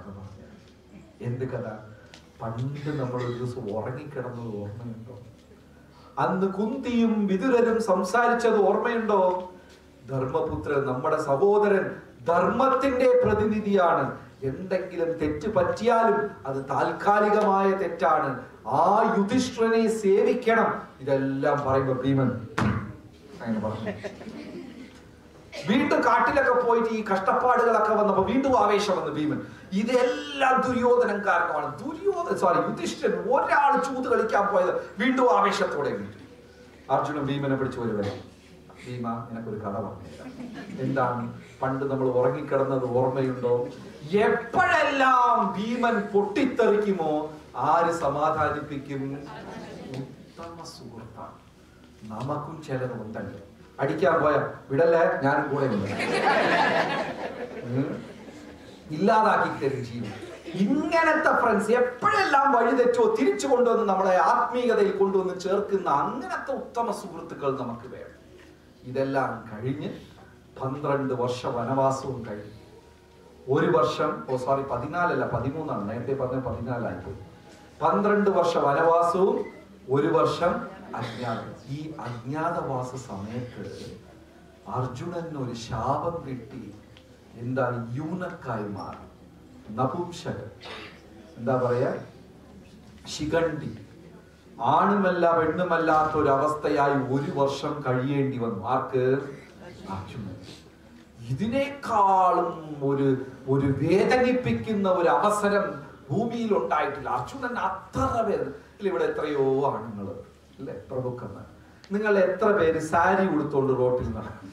പറഞ്ഞു എന്ത് കഥ പണ്ട് നമ്മൾ ഒരു ദിവസം ഉറങ്ങിക്കിടന്നത് ഓർമ്മയുണ്ടോ അന്ന് കുന്തിയും വിതുരരും സംസാരിച്ചത് ഓർമ്മയുണ്ടോ ധർമ്മപുത്രൻ നമ്മുടെ സഹോദരൻ ധർമ്മത്തിന്റെ പ്രതിനിധിയാണ് എന്തെങ്കിലും തെറ്റ് പറ്റിയാലും അത് താൽക്കാലികമായ തെറ്റാണ് ആ യുധിഷ്ഠിരനെ സേവിക്കണം ഇതെല്ലാം പറയുമ്പോ ഭീമൻ അങ്ങനെ പറഞ്ഞു വീണ്ടും കാട്ടിലൊക്കെ പോയിട്ട് ഈ കഷ്ടപ്പാടുകളൊക്കെ വന്നപ്പോ വീണ്ടും ആവേശം വന്നു ഭീമൻ ഇതെല്ലാം ദുര്യോധനം കാരണമാണ് ദുര്യോധന സോറി യുധിഷ്ഠിരൻ ഒരാൾ ചൂത് കളിക്കാൻ പോയത് വീണ്ടും ആവേശത്തോടെ വീട്ടു അർജുനൻ ഭീമനെ പിടിച്ചു ഒരു വരെ ഭീമ നിനക്കൊരു കഥ പറഞ്ഞുതരാം എന്താണ് പണ്ട് നമ്മൾ ഉറങ്ങിക്കിടന്നത് ഓർമ്മയുണ്ടോ എപ്പോഴെല്ലാം ഭീമൻ പൊട്ടിത്തെറിക്കുമോ ആര് സമാധാനിപ്പിക്കും ഉത്തമ സുഹൃത്താണ് നമുക്കും ചിലതുണ്ടല്ലോ അടിക്കാൻ പോയ വിടല്ലേ ഞാനും കൂടെ ഉണ്ട് ഉം. ഇല്ലാതാക്കി തരും ജീവൻ ഇങ്ങനത്തെ ഫ്രണ്ട്സ് എപ്പോഴെല്ലാം വഴിതെറ്റോ തിരിച്ചു കൊണ്ടുവന്ന് നമ്മളെ ആത്മീയതയിൽ കൊണ്ടുവന്ന് ചേർക്കുന്ന അങ്ങനത്തെ ഉത്തമ സുഹൃത്തുക്കൾ നമുക്ക് വേണം ഇതെല്ലാം കഴിഞ്ഞ് പന്ത്രണ്ട് വർഷ വനവാസവും കഴിഞ്ഞു ഒരു വർഷം ഓ സോറി പതിനാലല്ല പതിമൂന്നാണ് നേരത്തെ പറഞ്ഞ പതിനാലായിപ്പോയി പന്ത്രണ്ട് വർഷ വനവാസവും ഒരു വർഷം അജ്ഞാതം ഈ അജ്ഞാതവാസ സമയത്ത് അർജുനന് ഒരു ശാപം കിട്ടി എന്താ യൂനക്കായി മാറി നപുംസകൻ എന്താ പറയാ ശിഖണ്ഡി ആണുമല്ല പെണ്ണുമല്ലാത്ത ഒരു അവസ്ഥയായി ഒരു വർഷം കഴിയേണ്ടി വന്നു ആർക്ക് അർജുനൻ ഇതിനേക്കാളും ഒരു ഒരു വേദനിപ്പിക്കുന്ന ഒരു അവസരം ഭൂമിയിൽ ഉണ്ടായിട്ടില്ല അർജുനൻ അത്ര വേദന ഇല്ല ഇവിടെ എത്രയോ ആണുങ്ങൾ അല്ലെ പ്രഭുക്കന്മാർ നിങ്ങൾ എത്ര പേര് സാരി ഉടുത്തോണ്ട് റോട്ടിൽ നടക്കും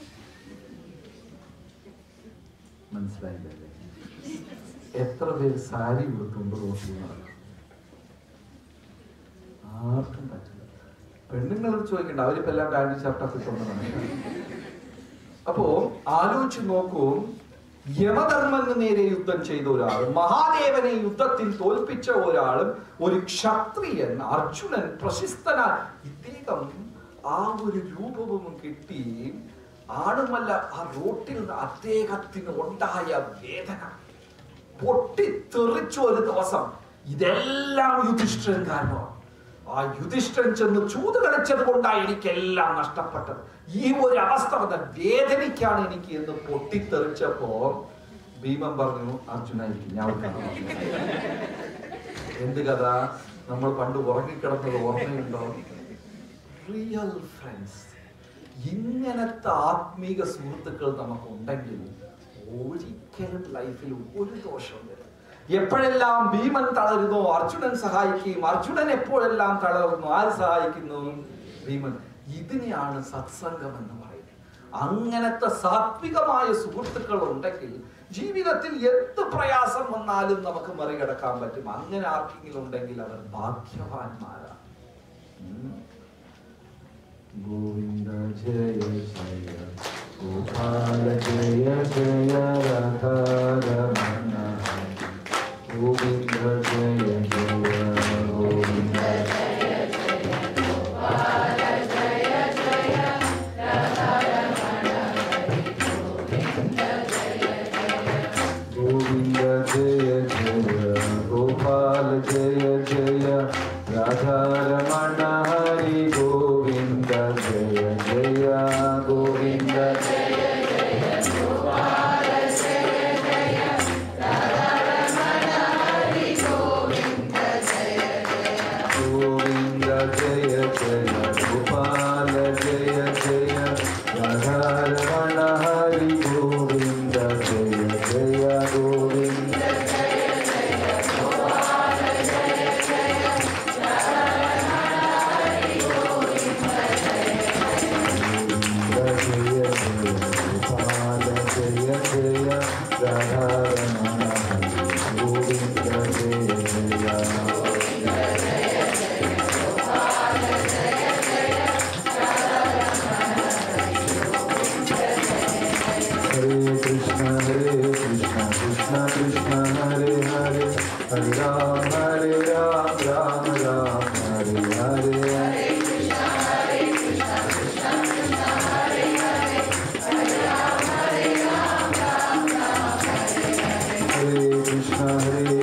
മനസ്സിലായില്ലേ എത്ര പേര് സാരി ഉടുത്തോണ്ട് റോട്ടിൽ നടക്കും ആർക്കും പറ്റില്ല പെണ്ണുങ്ങളോട് ചോദിക്കണ്ട അവരിപ്പോ എല്ലാം പാന്റ് ഷർട്ടൊക്കെ ഇട്ടുകൊണ്ട് നടക്കും അപ്പോ ആലോചിച്ച് നോക്കൂ യമധർമ്മന് നേരെ യുദ്ധം ചെയ്ത ഒരാളും മഹാദേവനെ യുദ്ധത്തിൽ തോൽപ്പിച്ച ഒരാളും ഒരു ക്ഷത്രിയൻ അർജുനൻ പ്രശസ്തനായ ഇദ്ദേഹം ആ ഒരു രൂപവും കിട്ടി ആണുമല്ല ആ റോട്ടിൽ നിന്ന് അദ്ദേഹത്തിന് ഉണ്ടായ വേദന പൊട്ടിത്തെറിച്ച ഒരു ദിവസം ഇതെല്ലാം യുധിഷ്ഠിരൻ കാരണമാണ് ആ യുധിഷ്ഠിരൻ ചെന്ന് ചൂത് കളിച്ചത് കൊണ്ടാണ് എനിക്കെല്ലാം നഷ്ടപ്പെട്ടത് ഈ ഒരു അവസ്ഥ വന്ന വേദനിക്കാണ് എനിക്ക് എന്ന് പൊട്ടിത്തെറിച്ചപ്പോ ഭീമൻ പറഞ്ഞു അർജുന എനിക്ക് ഞാൻ ഒരു കഥ പറഞ്ഞു." എന്ത് കഥ നമ്മൾ പണ്ട് ഉറങ്ങിക്കിടന്നത് ഓർമ്മയുണ്ടോ റിയൽ ഫ്രണ്ട്സ് ഇങ്ങനത്തെ ആത്മീക സുഹൃത്തുക്കൾ നമുക്ക് ഉണ്ടെങ്കിൽ ഒരിക്കലും ലൈഫിൽ ഒരു ദോഷം വരും എപ്പോഴെല്ലാം ഭീമൻ തളരുന്നു അർജുനൻ സഹായിക്കുകയും അർജുനൻ എപ്പോഴെല്ലാം തളരുന്നു ആര് സഹായിക്കുന്നു ഭീമൻ ഇതിനെയാണ് സത്സംഗം എന്ന് പറയുന്നത് അങ്ങനത്തെ സാത്വികമായ സുഹൃത്തുക്കൾ ഉണ്ടെങ്കിൽ ജീവിതത്തിൽ എന്ത് പ്രയാസം വന്നാലും നമുക്ക് മറികടക്കാൻ പറ്റും അങ്ങനെ ആർക്കെങ്കിലും ഉണ്ടെങ്കിൽ അവർ ഭാഗ്യവാന്മാരാണ് ഉം. ഗോവിന്ദ ജയ ജയ ഗോപാല ജയ ജയ രാധാരമണ ഗോവിന്ദ ജയ ജയ ഗോവിന്ദ ഗോവിന്ദ ജയ ജയ ഗോപാല ജയ ജയ രാധാരമണ ഹരി ഗോവിന്ദ ജയ ജയ ഗോവിന്ദ ഗോവിന്ദ ജയ ജയ ഗോപാല ജയ ജയ രാധാരമണ ഹരി ഗോവിന്ദ ജയ ജയ ഗോവിന്ദ ജയ ജയ ഗോപാല ജയ ജയ രാധാരമണ ഹരി ഗോവിന്ദ ജയ ജയ हरे कृष्ण हरे कृष्ण कृष्ण कृष्ण हरे हरे हरे राम हरे राम राम राम हरे हरे हरे कृष्ण हरे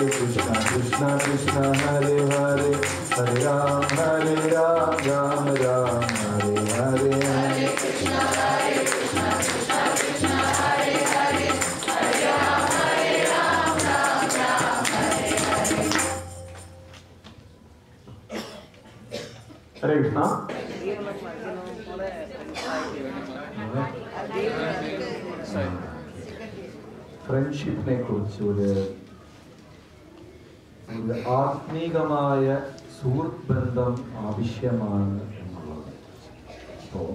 ഹരേ കൃഷ്ണ ഫ്രണ്ട്ഷിപ്പിനെ കുറിച്ച് ഒരു ഒരു ആത്മീകമായ സുഹൃത്ത് ബന്ധം ആവശ്യമാണ് എന്നുള്ളത് അപ്പോൾ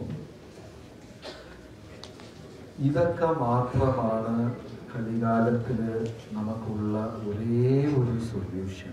ഇതൊക്കെ മാത്രമാണ് കലികാലത്തിൽ നമുക്കുള്ള ഒരേ ഒരു സൊല്യൂഷൻ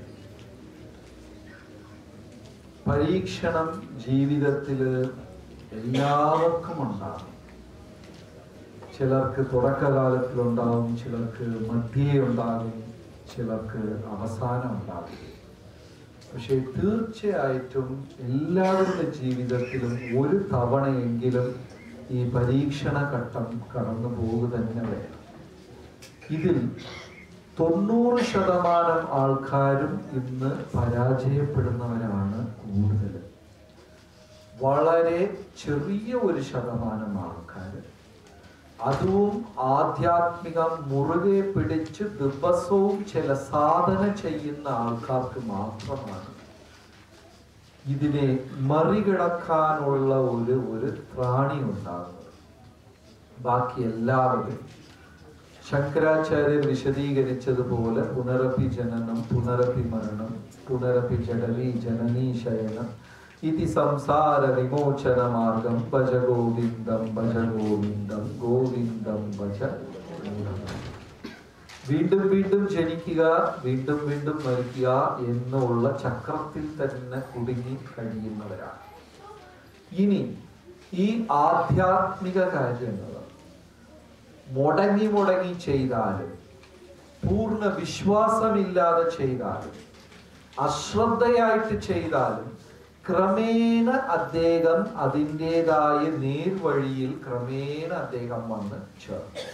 പരീക്ഷണം ജീവിതത്തിൽ എല്ലാവർക്കും ഉണ്ടാകും ചിലർക്ക് തുടക്കകാലത്തിലുണ്ടാകും ചിലർക്ക് മധ്യേ ഉണ്ടാകും ചിലർക്ക് അവസാനം ഉണ്ടാകും പക്ഷെ തീർച്ചയായിട്ടും എല്ലാവരുടെ ജീവിതത്തിലും ഒരു തവണയെങ്കിലും ഈ പരീക്ഷണ ഘട്ടം കടന്നു പോകുക തന്നെ വേണം ഇതിൽ തൊണ്ണൂറ് ശതമാനം ആൾക്കാരും ഇന്ന് പരാജയപ്പെടുന്നവരാണ് കൂടുതൽ വളരെ ചെറിയ ഒരു ശതമാനം ആൾക്കാർ അതും ആധ്യാത്മികം മുറുകെ പിടിച്ച് ദിവസവും ചില സാധന ചെയ്യുന്ന ആൾക്കാർക്ക് മാത്രമാണ് ഇതിനെ മറികടക്കാനുള്ള ഒരു ഒരു ത്രാണി ഉണ്ടാകുന്നത് ബാക്കി എല്ലാവരും ശങ്കരാചാര്യർ വിശദീകരിച്ചതുപോലെ പുനരപ്പി ജനനം പുനരപ്പി മരണം പുനരപ്പി ജഡവി ജനനീ ശയനം ഇതി സംസാര വിമോചന മാർഗം ഭജ ഗോവിന്ദം ഭജ ഗോവിന്ദം ഗോവിന്ദം ഭജ ഗോവിന്ദം. വീണ്ടും വീണ്ടും ജനിക്കുക വീണ്ടും വീണ്ടും മരിക്കുക എന്നുള്ള ചക്രത്തിൽ തന്നെ കുടുങ്ങി കഴിയുന്നവരാണ് ഇനി ഈ ആധ്യാത്മിക കാര്യങ്ങൾ മുടങ്ങി മുടങ്ങി ചെയ്താലും പൂർണ്ണ വിശ്വാസമില്ലാതെ ചെയ്താലും അശ്രദ്ധയായിട്ട് ചെയ്താലും ക്രമേണ അദ്ദേഹം അതിൻ്റെതായ നേർവഴിയിൽ ക്രമേണ അദ്ദേഹം വന്ന് ചേർന്നു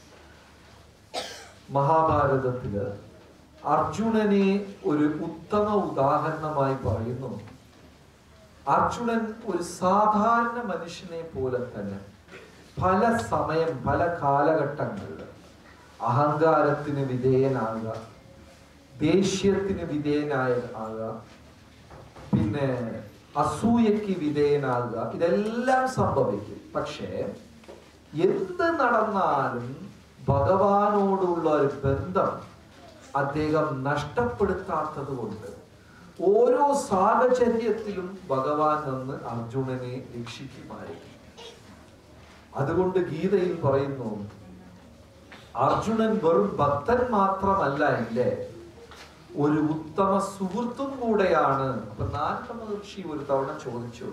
മഹാഭാരതത്തില് അർജുനനെ ഒരു ഉത്തമ ഉദാഹരണമായി പറയുന്നു അർജുനൻ ഒരു സാധാരണ മനുഷ്യനെ പോലെ തന്നെ പല സമയം പല കാലഘട്ടങ്ങളിൽ അഹങ്കാരത്തിന് വിധേയനാകുക ദേഷ്യത്തിന് വിധേയനായ ആകുക പിന്നെ അസൂയക്ക് വിധേയനാകുക ഇതെല്ലാം സംഭവിക്കും പക്ഷേ എന്ത് നടന്നാലും ഭഗവാനോടുള്ള ഒരു ബന്ധം അദ്ദേഹം നഷ്ടപ്പെടുത്താത്തത് കൊണ്ട് ഓരോ സാഹചര്യത്തിലും ഭഗവാൻ വന്ന് അർജുനനെ രക്ഷിക്കുമായിരുന്നു അതുകൊണ്ട് ഗീതയിൽ പറയുന്നു അർജുനൻ വെറും ഭക്തൻ മാത്രമല്ല എൻ്റെ ഒരു ഉത്തമ സുഹൃത്തും കൂടെയാണ് അപ്പൊ നാരദ മഹർഷി ഒരു തവണ ചോദിച്ചു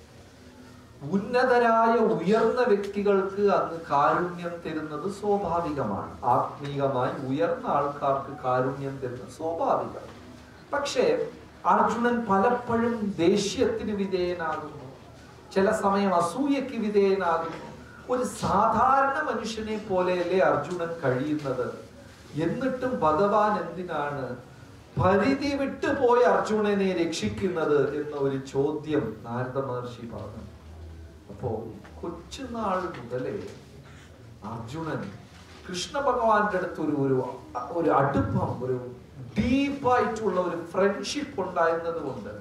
ഉന്നതരായ ഉയർന്ന വ്യക്തികൾക്ക് അങ്ങ് കാരുണ്യം തരുന്നത് സ്വാഭാവികമാണ് ആത്മീകമായി ഉയർന്ന ആൾക്കാർക്ക് കാരുണ്യം തരുന്നത് സ്വാഭാവികം പക്ഷേ അർജുനൻ പലപ്പോഴും ദേഷ്യത്തിന് വിധേയനാകുന്നു ചില സമയം അസൂയക്ക് വിധേയനാകുന്നു ഒരു സാധാരണ മനുഷ്യനെ പോലെയല്ലേ അർജുനൻ കഴിയുന്നത് എന്നിട്ടും ഭഗവാൻ എന്തിനാണ് പരിധി വിട്ടുപോയ അർജുനനെ രക്ഷിക്കുന്നത് എന്ന ഒരു ചോദ്യം നാരദ മഹർഷി പറഞ്ഞു അപ്പോ കൊച്ചുനാൾ മുതലേ അർജുനൻ കൃഷ്ണ ഭഗവാന്റെ അടുത്ത് ഒരു ഒരു ഒരു അടുപ്പം ഒരു ഡീപ്പായിട്ടുള്ള ഒരു ഫ്രണ്ട്ഷിപ്പ് ഉണ്ടായിരുന്നത് കൊണ്ട്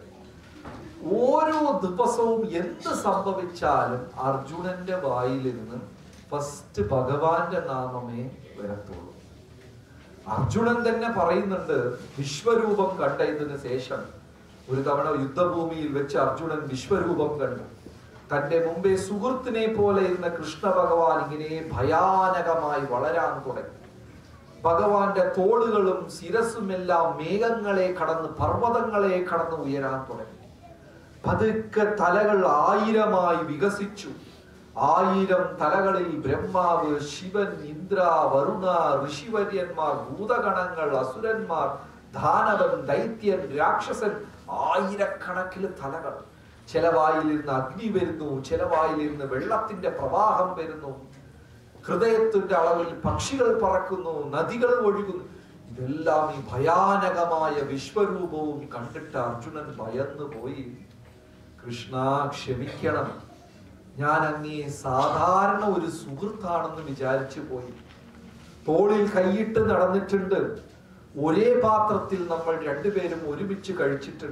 ഓരോ ദിവസവും എന്ത് സംഭവിച്ചാലും അർജുനന്റെ വായിലിരുന്ന് ഫസ്റ്റ് ഭഗവാന്റെ നാമമേ വരത്തുള്ളൂ അർജുനൻ തന്നെ പറയുന്നുണ്ട് വിശ്വരൂപം കണ്ടതിന് ശേഷം ഒരു തവണ യുദ്ധഭൂമിയിൽ വെച്ച് അർജുനൻ വിശ്വരൂപം കണ്ടു തന്റെ മുമ്പേ സുഹൃത്തിനെ പോലെ ഇരുന്ന കൃഷ്ണ ഭഗവാൻ ഇങ്ങനെ ഭയാനകമായി വളരാൻ തുടങ്ങി ഭഗവാന്റെ തോളുകളും ശിരസും എല്ലാം മേഘങ്ങളെ കടന്ന് പർവ്വതങ്ങളെ കടന്ന് ഉയരാൻ തുടങ്ങി പതുക്കെ തലകൾ ആയിരമായി വികസിച്ചു ആയിരം തലകളിൽ ബ്രഹ്മാവ് ശിവൻ ഇന്ദ്ര വരുണ ഋഷിവര്യന്മാർ ഭൂതഗണങ്ങൾ അസുരന്മാർ ദാനവൻ ദൈത്യൻ രാക്ഷസൻ ആയിരക്കണക്കിന് തലകൾ ചില വായിലിരുന്ന് അഗ്നി വരുന്നു ചില വായിലിരുന്ന് വെള്ളത്തിന്റെ പ്രവാഹം വരുന്നു ഹൃദയത്തിന്റെ അളവിൽ പക്ഷികൾ പറക്കുന്നു നദികൾ ഒഴുകുന്നു ഇതെല്ലാം ഈ ഭയാനകമായ വിശ്വരൂപവും കണ്ടിട്ട് അർജുനൻ ഭയന്നു പോയി കൃഷ്ണ ക്ഷമിക്കണം ഞാൻ അങ്ങേ സാധാരണ ഒരു സുഹൃത്താണെന്ന് വിചാരിച്ചു പോയി തോളിൽ കൈയിട്ട് നടന്നിട്ടുണ്ട് ഒരേ പാത്രത്തിൽ നമ്മൾ രണ്ടുപേരും ഒരുമിച്ച് കഴിച്ചിട്ടുണ്ട്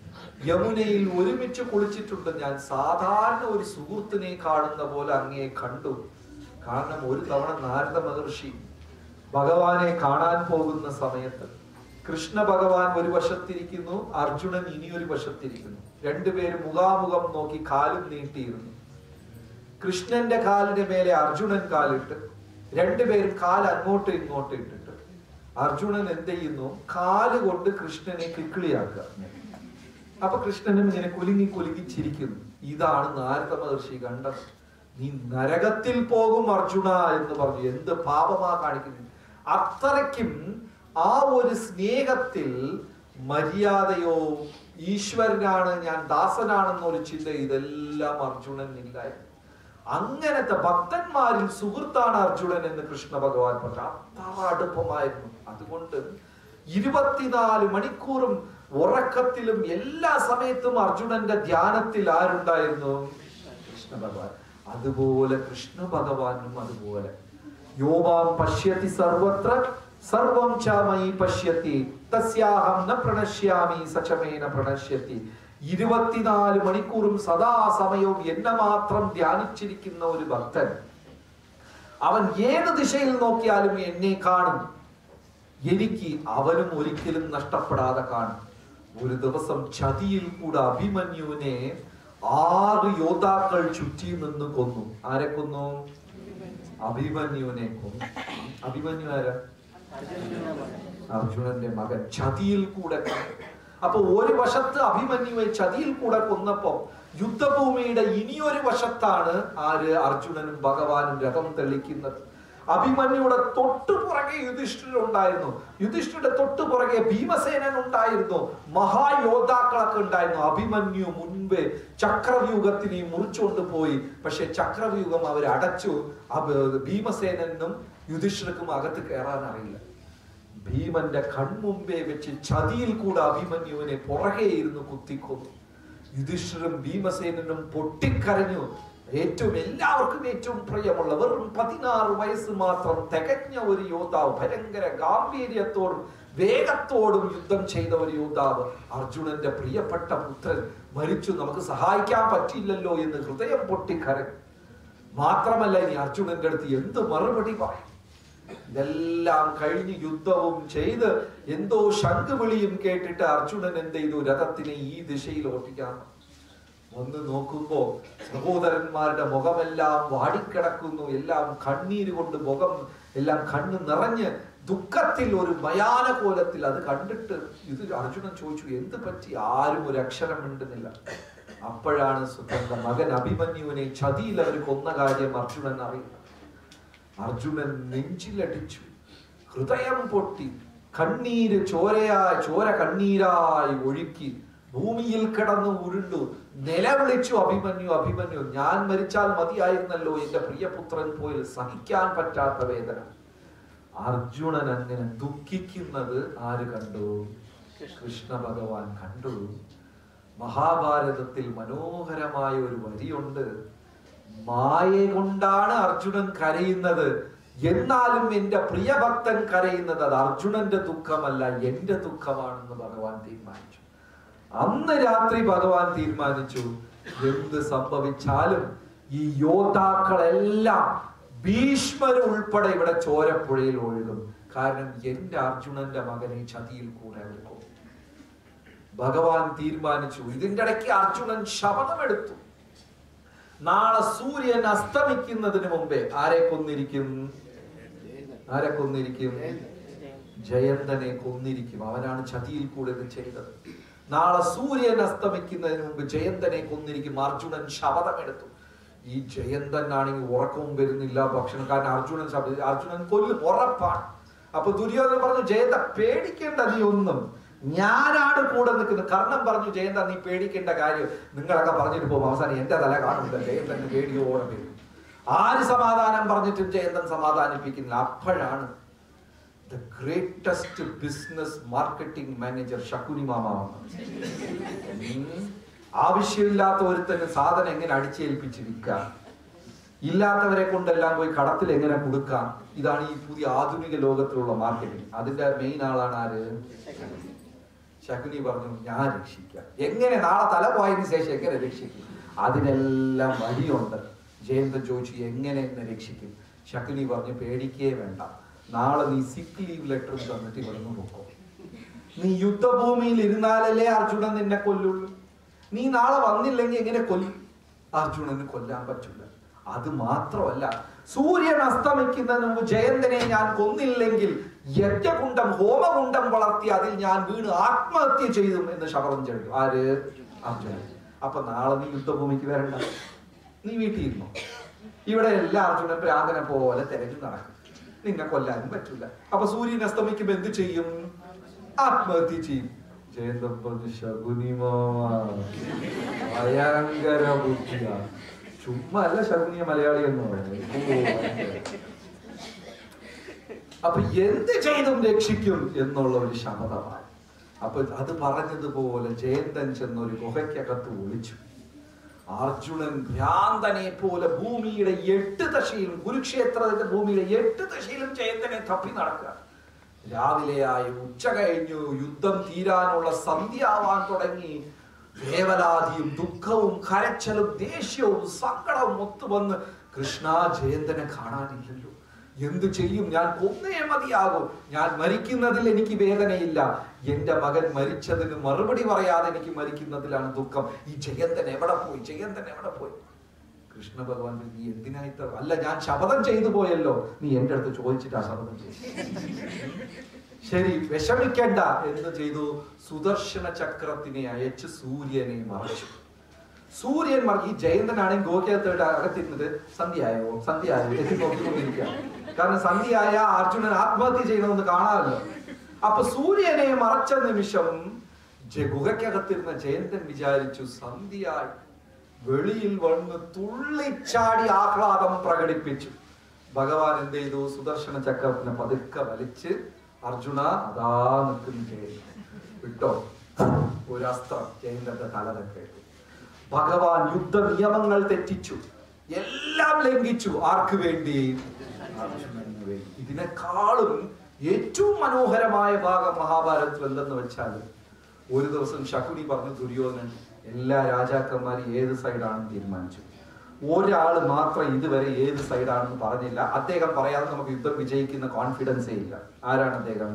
യമുനയിൽ ഒരുമിച്ച് കുളിച്ചിട്ടുണ്ട് ഞാൻ സാധാരണ ഒരു സുഹൃത്തിനെ കാണുന്ന പോലെ അങ്ങയെ കണ്ടു കാരണം ഒരു തവണ നാരദ മഹർഷി ഭഗവാനെ കാണാൻ പോകുന്ന സമയത്ത് കൃഷ്ണ ഭഗവാൻ ഒരു വശത്തിരിക്കുന്നു അർജുനൻ ഇനി ഒരു വശത്തിരിക്കുന്നു രണ്ടുപേരും മുഖാമുഖം നോക്കി കാലും നീട്ടിയിരുന്നു കൃഷ്ണന്റെ കാലിന്റെ മേലെ അർജുനൻ കാലിട്ട് രണ്ടുപേരും കാൽ അങ്ങോട്ടും ഇങ്ങോട്ടും ഇട്ടിട്ട് അർജുനൻ എന്ത് ചെയ്യുന്നു കാല് കൊണ്ട് കൃഷ്ണനെ കിക്കിളിയാക്കുക അപ്പൊ കൃഷ്ണനും ഇങ്ങനെ കുലുങ്ങി കുലുങ്ങി ചിരിക്കുന്നു ഇതാണ് നാരദ മഹർഷി കണ്ടത് നീ നരകത്തിൽ പോകും അർജുന എന്ന് പറഞ്ഞു എന്ത് പാപമാ കാണിക്കുന്നു അത്രയ്ക്കും ആ ഒരു സ്നേഹത്തിൽ മര്യാദയോ ഈശ്വരനാണ് ഞാൻ ദാസനാണെന്നൊരു ചിന്ത ഇതെല്ലാം അർജുനൻ ഇല്ലായിരുന്നു അങ്ങനത്തെ ഭക്തന്മാരിൽ സുഹൃത്താണ് അർജുനൻ എന്ന് കൃഷ്ണ ഭഗവാൻ പറഞ്ഞു അത്ര അടുപ്പമായിരുന്നു അതുകൊണ്ട് ഇരുപത്തിനാല് മണിക്കൂറും ഉറക്കത്തിലും എല്ലാ സമയത്തും അർജുനന്റെ ധ്യാനത്തിൽ ആരുണ്ടായിരുന്നു കൃഷ്ണ ഭഗവാൻ അതുപോലെ കൃഷ്ണ ഭഗവാനും അതുപോലെ യോമാം പശ്യതി സർവത്ര സർവം ചാമയി പശ്യത്തി തസ്യാഹം ന പ്രണശ്യാമി സചമേന പ്രണശ്യത്തി ഇരുപത്തിനാല് മണിക്കൂറും സദാസമയവും എന്നെ മാത്രം ധ്യാനിച്ചിരിക്കുന്ന ഒരു ഭക്തൻ അവൻ ഏത് ദിശയിൽ നോക്കിയാലും എന്നെ കാണും എനിക്ക് അവനും ഒരിക്കലും നഷ്ടപ്പെടാതെ കാണും ഒരു ദിവസം ചതിയിൽ കൂടെ അഭിമന്യുവിനെ ആറ് യോദ്ധാക്കൾ ചുറ്റി നിന്ന് കൊന്നു ആരെ കൊന്നു അഭിമന്യുവിനെ കൊന്നു അഭിമന്യു ആരാ അർജുനന്റെ മകൻ ചതിയിൽ കൂടെ കൊന്നു. അപ്പൊ ഒരു വശത്ത് അഭിമന്യുവെ ചതിയിൽ കൂടെ കൊന്നപ്പോ യുദ്ധഭൂമിയുടെ ഇനിയൊരു വശത്താണ് ആര് അർജുനനും ഭഗവാനും രഥം തെളിക്കുന്നത് അഭിമന്യുടെ തൊട്ടു പുറകെ യുധിഷ്ഠിരുണ്ടായിരുന്നു യുധിഷ്ഠിരുടെ തൊട്ടു പുറകെ ഭീമസേനൻ ഉണ്ടായിരുന്നു മഹായോദ്ധാക്കളൊക്കെ ഉണ്ടായിരുന്നു അഭിമന്യു മുൻപ് ചക്രവ്യൂഹത്തിനെ മുറിച്ചുകൊണ്ട് പോയി പക്ഷെ ചക്രവ്യൂഹം അവർ അടച്ചു അഭ- ഭീമസേനനും യുധിഷ്ഠിർക്കും അകത്ത് കയറാൻ അറിയില്ല ഭീമന്റെ കൺമുമ്പേ വെച്ച് ചതിയിൽ കൂടെ അഭിമന്യുവിനെ പുറകെ ഇരുന്ന് കുത്തിക്കൊന്നു യുധിഷ്ഠിരും ഭീമസേനനും പൊട്ടിക്കരഞ്ഞു ഏറ്റവും എല്ലാവർക്കും ഏറ്റവും പ്രിയമുള്ള വെറും പതിനാറ് വയസ്സ് മാത്രം തികഞ്ഞ ഒരു യോദ്ധാവ് ഭയങ്കര ഗാംഭീര്യത്തോടും വേഗത്തോടും യുദ്ധം ചെയ്ത ഒരു യോദ്ധാവ് അർജുനന്റെ പ്രിയപ്പെട്ട പുത്രൻ മരിച്ചു നമുക്ക് സഹായിക്കാൻ പറ്റില്ലല്ലോ എന്ന് ഹൃദയം പൊട്ടിക്കരഞ്ഞു മാത്രമല്ല ഇനി അർജുനന്റെ അടുത്ത് എന്ത് മറുപടി പറയും ഇതെല്ലാം കഴിഞ്ഞ് യുദ്ധവും ചെയ്ത് എന്തോ ശംഖുവിളിയും കേട്ടിട്ട് അർജുനൻ എന്ത് ചെയ്തു രഥത്തിനെ ഈ ദിശയിൽ ഓട്ടിക്കാൻ ഒന്ന് നോക്കുമ്പോ സഹോദരന്മാരുടെ മുഖമെല്ലാം വാടിക്കിടക്കുന്നു എല്ലാം കണ്ണീര് കൊണ്ട് മുഖം എല്ലാം കണ്ണ് നിറഞ്ഞ് ദുഃഖത്തിൽ ഒരു മയാന കോലത്തിൽ അത് കണ്ടിട്ട് ഇത് അർജുനൻ ചോദിച്ചു എന്ത് പറ്റി ആരും ഒരു അക്ഷരം മിണ്ടുന്നില്ല അപ്പോഴാണ് സ്വന്തം മകൻ അഭിമന്യുവിനെ ചതിയിൽ അവർ കൊന്ന കാര്യം അർജുനൻ അറിയുന്നത് അർജുനൻ നെഞ്ചിലടിച്ചു ഹൃദയം പൊട്ടി കണ്ണീര് ചോരയായി ചോര കണ്ണീരായി ഒഴുക്കി ഭൂമിയിൽ കിടന്ന് ഉരുണ്ടു നിലവിളിച്ചു അഭിമന്യു അഭിമന്യു ഞാൻ മരിച്ചാൽ മതിയായിരുന്നല്ലോ എന്റെ പ്രിയപുത്രൻ പോയി സഹിക്കാൻ പറ്റാത്ത വേദന അർജുനൻ അങ്ങനെ ദുഃഖിക്കുന്നത് ആര് കണ്ടു കൃഷ്ണ ഭഗവാൻ കണ്ടു മഹാഭാരതത്തിൽ മനോഹരമായ ഒരു വരിയുണ്ട് മായ കൊണ്ടാണ് അർജുനൻ കരയുന്നത് എന്നാലും എന്റെ പ്രിയഭക്തൻ കരയുന്നത് അത് അർജുനന്റെ ദുഃഖമല്ല എന്റെ ദുഃഖമാണെന്ന് ഭഗവാൻ തീരുമാനിച്ചു അന്ന് രാത്രി ഭഗവാൻ തീരുമാനിച്ചു എന്ത് സംഭവിച്ചാലും ഈ യോദ്ധാക്കളെല്ലാം ഭീഷ്മർ ഉൾപ്പെടെ ഇവിടെ ചോരപ്പുഴയിൽ ഒഴുകും കാരണം എന്റെ അർജുനന്റെ മകനെ ചതിയിൽ കൂടെ അവർ കൊന്നു. ഭഗവാൻ തീരുമാനിച്ചു ഇതിന്റെ ഇടയ്ക്ക് അർജുനൻ ശപഥമെടുത്തു നാളെ സൂര്യൻ അസ്തമിക്കുന്നതിന് മുമ്പേ ആരെ കൊന്നിരിക്കും ആരെ കൊന്നിരിക്കും ജയന്തനെ കൊന്നിരിക്കും അവനാണ് ചതിയിൽ കൂടെ ഇത് ചെയ്തത് നാളെ സൂര്യൻ അസ്തമിക്കുന്നതിന് മുമ്പ് ജയന്തനെ കൊന്നിരിക്കും അർജുനൻ ശപഥമെടുത്തു ഈ ജയന്തൻ ആണെങ്കിൽ ഉറക്കവും വരുന്നില്ല ഭക്ഷണം കാരണം അർജുനൻ ശബ്ദ അർജുനൻ കൊല്ലും ഉറപ്പാണ് അപ്പൊ ദുര്യോധനൻ പറഞ്ഞു ജയന്ത പേടിക്കേണ്ട നീ ഒന്നും ഞാനാണ് കൂടെ നിൽക്കുന്നത് കർണം പറഞ്ഞു ജയന്ത നീ പേടിക്കേണ്ട കാര്യം നിങ്ങളൊക്കെ പറഞ്ഞിട്ട് പോകും അവസാനം എന്റെ തല കാണില്ല ജയന്തന് പേടിയോടെ വരും ആര് സമാധാനം പറഞ്ഞിട്ടും ജയന്തൻ സമാധാനിപ്പിക്കുന്നില്ല അപ്പോഴാണ് the greatest business marketing manager Shakuni മാമ വന്നത് ഉം. ആവശ്യമില്ലാത്ത ഒരുത്തന് സാധനം എങ്ങനെ അടിച്ചേൽപ്പിച്ച് വിൽക്കാം ഇല്ലാത്തവരെ കൊണ്ടെല്ലാം പോയി കടത്തിൽ എങ്ങനെ കൊടുക്കാം ഇതാണ് ഈ പുതിയ ആധുനിക ലോകത്തിലുള്ള മാർക്കറ്റിംഗ് അതിന്റെ മെയിൻ ആളാണ് ആര് ശകുനി പറഞ്ഞു ഞാൻ രക്ഷിക്കാം എങ്ങനെ നാളെ തല പോയതിനു ശേഷം എങ്ങനെ രക്ഷിക്കും അതിനെല്ലാം വഴിയുണ്ട് ജയന്തൻ ചോദിച്ചു എങ്ങനെ എന്നെ രക്ഷിക്കും ശകുനി പറഞ്ഞു പേടിക്കേ വേണ്ട നാളെ നീ സിക്ക് ലീവ് ലെറ്റർ തന്നിട്ട് ഇവിടുന്ന് നോക്കോ നീ യുദ്ധഭൂമിയിൽ ഇരുന്നാലല്ലേ അർജുനൻ നിന്നെ കൊല്ലുള്ളൂ നീ നാളെ വന്നില്ലെങ്കിൽ എങ്ങനെ കൊല്ലും അർജുനന് കൊല്ലാൻ പറ്റില്ല അത് മാത്രമല്ല സൂര്യൻ അസ്തമിക്കുന്നതിന് മുമ്പ് ജയന്തനെ ഞാൻ കൊന്നില്ലെങ്കിൽ യജ്ഞകുണ്ടം ഹോമകുണ്ടം വളർത്തി അതിൽ ഞാൻ വീണ് ആത്മഹത്യ ചെയ്തും എന്ന് ശപഥം ചെയ്തു ആര് അർജുനൻ അപ്പൊ നാളെ നീ യുദ്ധഭൂമിക്ക് വരണ്ട നീ വീട്ടിൽ ഇരുന്നോ ഇവിടെ എല്ലാ അർജുനൻ പ്രാന്തനെ പോലെ തിരഞ്ഞു നടക്കും നിന്നെ കൊല്ലാനും പറ്റൂല അപ്പൊ സൂര്യൻ അസ്തമിക്കുമ്പോ എന്ത് ചെയ്യും ആത്മഹത്യ ചെയ്യും ജയന്തം പറഞ്ഞു ശകുനിമാമ ഭയങ്കര ബുദ്ധിയാ ചുമ്മാ അല്ല ശകുനിയ മലയാളി എന്ന് പറയുന്നത് ഓ, ഭയങ്കര. അപ്പൊ എന്ത് ചെയ്തും രക്ഷിക്കും എന്നുള്ള ഒരു ശപഥമാണ് അപ്പൊ അത് പറഞ്ഞതുപോലെ ജയന്തൻ ചെന്നൊരു ഗുഹയ്ക്കകത്ത് ഒളിച്ചു അർജുനൻ ഭ്രാന്തനെ പോലെ ഭൂമിയുടെ എട്ട് ദശയിലും കുരുക്ഷേത്രത്തിന്റെ ഭൂമിയുടെ എട്ട് ദശയിലും ജയന്തനെ തപ്പി നടക്കുക രാവിലെയായി ഉച്ച കഴിഞ്ഞു യുദ്ധം തീരാനുള്ള സന്ധ്യാവാൻ തുടങ്ങി വേവലാതിയും ദുഃഖവും കരച്ചലും ദേഷ്യവും സങ്കടവും ഒത്തുവന്ന് കൃഷ്ണ ജയന്തനെ കാണാനില്ലല്ലോ എന്തു ചെയ്യും ഞാൻ കൊന്നേ മതിയാകും ഞാൻ മരിക്കുന്നതിൽ എനിക്ക് വേദനയില്ല എന്റെ മകൻ മരിച്ചതിന് മറുപടി പറയാതെ എനിക്ക് മരിക്കുന്നതിലാണ് ദുഃഖം ഈ ജയന്തൻ എവിടെ പോയി ജയന്തൻ എവിടെ പോയി കൃഷ്ണ ഭഗവാൻ പറഞ്ഞു, നീ എന്തിനായി ഇത്ര- അല്ല ഞാൻ ശപഥം ചെയ്തു പോയല്ലോ നീ എന്റെ അടുത്ത് ചോദിച്ചിട്ടാ ശപഥം ചെയ്തു ശരി വിഷമിക്കണ്ട എന്ന് ചെയ്തു സുദർശന ചക്രത്തിനെ അയച്ച് സൂര്യനെ മറച്ചു സൂര്യൻ മറ ഈ ജയന്തനാണെങ്കിൽ ഗോകേത്തോട്ട് അകത്തിരുന്നത് സന്ധ്യയായോ സന്ധ്യയായോ എത്തി നോക്കിക്കൊണ്ടിരിക്കുക കാരണം സന്ധ്യയായ അർജുനൻ ആത്മഹത്യ ചെയ്യണമെന്ന് കാണാമല്ലോ അപ്പൊ സൂര്യനെ മറച്ച നിമിഷം ജ- ഗുഹയ്ക്കകത്തിരുന്ന ജയന്തൻ വിചാരിച്ചു സന്ധ്യയായി വെളിയിൽ വന്ന് തുള്ളിച്ചാടി ആഹ്ലാദം പ്രകടിപ്പിച്ചു ഭഗവാൻ എന്ത് ചെയ്തു സുദർശന ചക്രത്തിനെ പതുക്കെ വലിച്ച് അർജുന അതാ നിൽക്കുന്നു ജയന്തൻ വിട്ടോ ഒരു അസ്ത്രം ജയന്തന്റെ തല തക്കേട്ടു ഭഗവാൻ യുദ്ധ നിയമങ്ങൾ തെറ്റിച്ചു എല്ലാം ലംഘിച്ചു ആർക്ക് വേണ്ടി അർജുനന് വേണ്ടി ഇതിനേക്കാളും ഏറ്റവും മനോഹരമായ ഭാഗം മഹാഭാരതത്തിൽ എന്തെന്ന് വെച്ചാൽ ഒരു ദിവസം ശകുനി പറഞ്ഞു ദുര്യോധനൻ എല്ലാ രാജാക്കന്മാരും ഏത് സൈഡാണെന്ന് തീരുമാനിച്ചു ഒരാൾ മാത്രം ഇതുവരെ ഏത് സൈഡാണെന്ന് പറഞ്ഞില്ല അദ്ദേഹം പറയാതെ നമുക്ക് യുദ്ധം വിജയിക്കുന്ന കോൺഫിഡൻസേ ഇല്ല ആരാണ് അദ്ദേഹം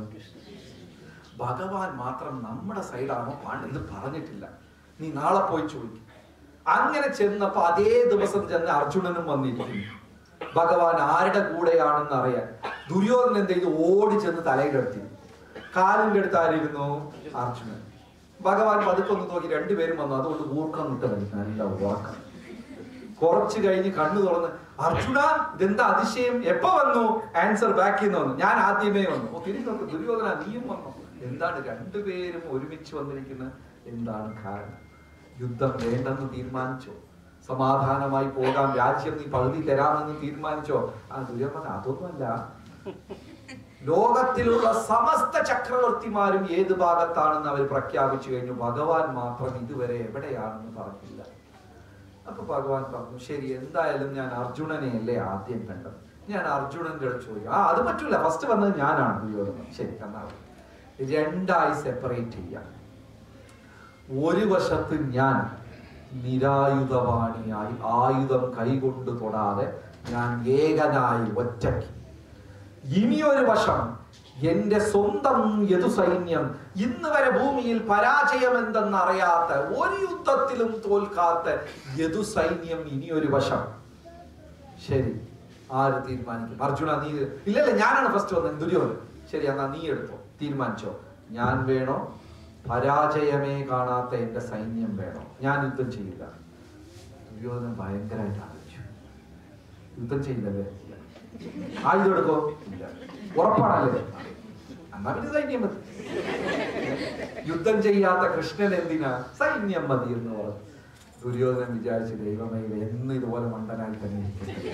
ഭഗവാൻ മാത്രം നമ്മുടെ സൈഡാണോ എന്ന് പറഞ്ഞിട്ടില്ല നീ നാളെ പോയി ചോദിക്കും അങ്ങനെ ചെന്നപ്പോ അതേ ദിവസം ചെന്ന് അർജുനനും വന്നിരിക്കുന്നു ഭഗവാൻ ആരുടെ കൂടെയാണെന്ന് അറിയാൻ ദുര്യോധനൻ എന്ത് ചെയ്തു ഓടി ചെന്ന് തലയുടെ അടുത്തിരുന്നു കാലിന്റെ അടുത്ത് ആരിരുന്നു അർജുനൻ ഭഗവാൻ പതുക്കൊന്ന് നോക്കി രണ്ടുപേരും വന്നു അതുകൊണ്ട് ഊർക്കം വിട്ട് മതി നല്ല ഉറക്കം കുറച്ച് കഴിഞ്ഞ് കണ്ണു തുറന്ന് അർജുന ഇതെന്താ അതിശയം എപ്പോ വന്നു ആൻസർ ബാക്കിൽ നിന്ന് വന്നു ഞാൻ ആദ്യമേ വന്നു ഓ തിരിഞ്ഞു നോക്ക് ദുര്യോധന നീയും വന്നു എന്താണ് രണ്ടുപേരും ഒരുമിച്ച് വന്നിരിക്കുന്നത് എന്താണ് കാരണം യുദ്ധം വേണ്ടെന്ന് തീരുമാനിച്ചോ സമാധാനമായി പോകാം രാജ്യം നീ പകുതി തരാമെന്ന് തീരുമാനിച്ചോ ആ ദുര്യോധന അതൊന്നുമല്ല ലോകത്തിലുള്ള സമസ്ത ചക്രവർത്തിമാരും ഏത് ഭാഗത്താണെന്ന് അവർ പ്രഖ്യാപിച്ചു കഴിഞ്ഞു ഭഗവാൻ മാത്രം ഇതുവരെ എവിടെയാണെന്ന് പറഞ്ഞില്ല അപ്പൊ ഭഗവാൻ പറഞ്ഞു ശരി എന്തായാലും ഞാൻ അർജുനനെയല്ലേ ആദ്യം കണ്ടത് ഞാൻ അർജുനന്റെ അടുത്ത് ചോദിക്കും ആ അത് പറ്റൂല ഫസ്റ്റ് വന്നത് ഞാനാണ് ദുര്യോധനൻ ശരി എന്നാ മതി. രണ്ടായി സെപ്പറേറ്റ് ചെയ്യാം ഒരു വശത്ത് ഞാൻ നിരായുധവാണിയായി ആയുധം കൈകൊണ്ട് തൊടാതെ ഞാൻ ഏകനായി ഒറ്റയ്ക്ക് ഇനിയൊരു വശം എന്റെ സ്വന്തം യദുസൈന്യം ഇന്ന് വരെ ഭൂമിയിൽ പരാജയം എന്തെന്നറിയാത്ത ഒരു യുദ്ധത്തിലും തോൽക്കാത്ത യദുസൈന്യം ഇനിയൊരു വശം ശരി ആര് തീരുമാനിക്കും അർജുന നീ ഇല്ലല്ല ഞാനാണ് ഫസ്റ്റ് വന്നത് ദുര്യോധൻ ശരി എന്നാ നീ എടുത്തോ തീരുമാനിച്ചോ ഞാൻ വേണോ പരാജയമേ കാണാത്ത എന്റെ സൈന്യം വേണോ ഞാൻ യുദ്ധം ചെയ്യില്ല ദുര്യോധനൻ ഭയങ്കരമായിട്ട് ആലോചിച്ചു യുദ്ധം ചെയ്യില്ലല്ലേ ഇല്ല. ആയുധം എടുക്കോ ഇല്ല ഉറപ്പാണല്ലേ എന്നാ പിന്നെ സൈന്യം മതി യുദ്ധം ചെയ്യാത്ത കൃഷ്ണൻ എന്തിനാ സൈന്യം മതി എന്ന് പറഞ്ഞു ദുര്യോധനൻ വിചാരിച്ച് ദൈവമേ ഇവൻ എന്ന് ഇതുപോലെ മണ്ടനായി തന്നെ ഇരിക്കട്ടെ."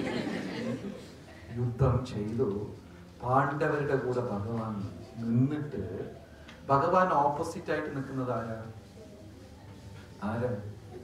യുദ്ധം ചെയ്തു പാണ്ഡവരുടെ കൂടെ ഭഗവാൻ നിന്നിട്ട് ഭഗവാൻ ഓപ്പോസിറ്റ് ആയിട്ട് നിൽക്കുന്നത് ആരാ ആരാ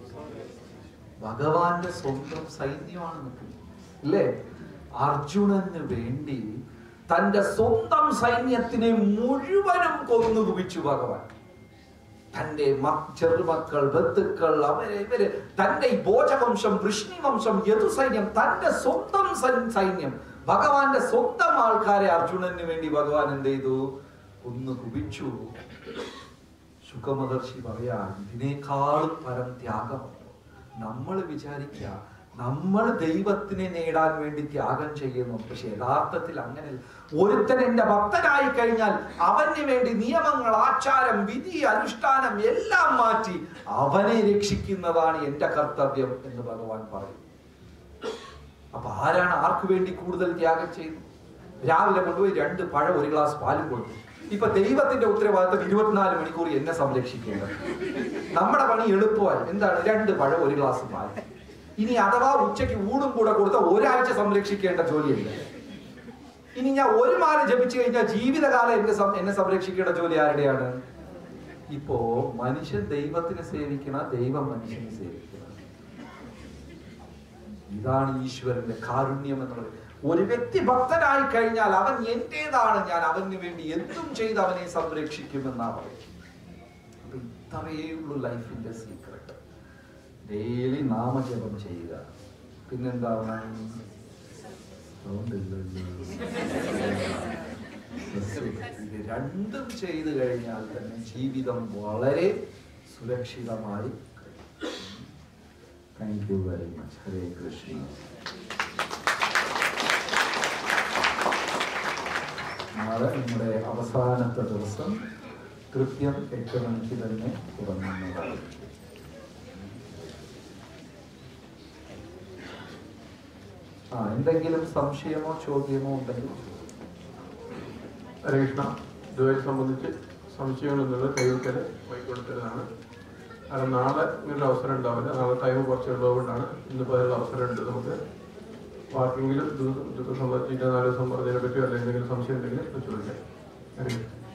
ഭഗവാന്റെ സ്വന്തം സൈന്യമാണ് നിൽക്കുന്നത് അല്ലേ അർജുനന് വേണ്ടി തന്റെ സ്വന്തം സൈന്യത്തിനെ മുഴുവനും കൊന്നു കുവിച്ചു ഭഗവാൻ തന്റെ മ- ചെറുമക്കൾ ബന്ധുക്കൾ അവര് ഇവര് തന്റെ ഈ ഭോജവംശം വൃഷ്ണിവംശം യദുസൈന്യം തന്റെ സ്വന്തം സൈ- സൈന്യം ഭഗവാന്റെ സ്വന്തം ആൾക്കാരെ അർജുനന് വേണ്ടി ഭഗവാൻ എന്ത് ചെയ്തു ഒന്ന് കുപിച്ചു സുഖമഹർഷി പറയാ ഇതിനേക്കാളും പരം ത്യാഗമുണ്ട് നമ്മൾ വിചാരിക്കുക നമ്മൾ ദൈവത്തിനെ നേടാൻ വേണ്ടി ത്യാഗം ചെയ്യുന്നു പക്ഷെ യഥാർത്ഥത്തിൽ അങ്ങനെ ഒരുത്തൻ എന്റെ ഭക്തനായി കഴിഞ്ഞാൽ അവന് വേണ്ടി നിയമങ്ങൾ ആചാരം വിധി അനുഷ്ഠാനം എല്ലാം മാറ്റി അവനെ രക്ഷിക്കുന്നതാണ് എന്റെ കർത്തവ്യം എന്ന് ഭഗവാൻ പറയും അപ്പൊ ആരാണ് ആർക്ക് വേണ്ടി കൂടുതൽ ത്യാഗം ചെയ്യുന്നത് രാവിലെ കൊണ്ടുപോയി രണ്ട് പഴം ഒരു ഗ്ലാസ് പാലും കൊടുത്തു ഇപ്പൊ ദൈവത്തിന്റെ ഉത്തരവാദിത്തം ഇരുപത്തിനാല് മണിക്കൂർ എന്നെ സംരക്ഷിക്കേണ്ടത് നമ്മുടെ പണി എളുപ്പമായി എന്താണ് രണ്ട് പഴം ഒരു ഗ്ലാസ് പാൽ ഇനി അഥവാ ഉച്ചയ്ക്ക് ഊണും കൂടെ കൊടുത്ത ഒരാഴ്ച സംരക്ഷിക്കേണ്ട ജോലിയല്ല ഇനി ഞാൻ ഒരു മാല ജപിച്ചു കഴിഞ്ഞാൽ ജീവിതകാലം എന്നെ സം- എന്നെ സംരക്ഷിക്കേണ്ട ജോലി ആരുടെയാണ് ഇപ്പോ മനുഷ്യൻ ദൈവത്തിനെ സേവിക്കണ ദൈവം മനുഷ്യനെ സേവിക്കണം ഇതാണ് ഈശ്വരന്റെ കാരുണ്യം എന്ന് പറയുന്നത് ഒരു വ്യക്തി ഭക്തനായി കഴിഞ്ഞാൽ അവൻ എന്റേതാണ് ഞാൻ അവന് വേണ്ടി എന്തും ചെയ്ത് അവനെ സംരക്ഷിക്കുമെന്നാ പറയും അപ്പൊ ഇത്രയേ ഉള്ളൂ ലൈഫിന്റെ സീക്രട്ട് ഡെയിലി നാമജപം ചെയ്യുക പിന്നെന്താണ് ഇത് രണ്ടും ചെയ്തു കഴിഞ്ഞാൽ തന്നെ ജീവിതം വളരെ സുരക്ഷിതമായി thank you very much Hare Krishna നാളെ നമ്മുടെ അവസാനത്തെ ദിവസം കൃത്യം എട്ട് മണിക്ക് തന്നെ തുടങ്ങുന്നതാണ് ആ എന്തെങ്കിലും സംശയമോ ചോദ്യമോ ഉണ്ടെങ്കിൽ ഹരേ കൃഷ്ണ ഇതുവരെ സംബന്ധിച്ച് സംശയങ്ങളൊന്നുമില്ല ദൈവത്തിൽ വൈകൊടുത്തതാണ് കാരണം നാളെ ഇങ്ങനൊരു അവസരം ഉണ്ടാവില്ല നാളെ ടൈം കുറച്ച് ഉള്ളതുകൊണ്ടാണ് ഇന്നിപ്പോൾ അതിനുള്ള അവസരം ഉണ്ട് നമുക്ക് ആർക്കെങ്കിലും ഇത് ഇതൊക്കെ സംബന്ധിച്ച് നാല് ദിവസം പറഞ്ഞതിനെ പറ്റിയോ അല്ലെങ്കിൽ എന്തെങ്കിലും സംശയം ഉണ്ടെങ്കിൽ ഇത് ചോദിക്കാം ഹരേ കൃഷ്ണ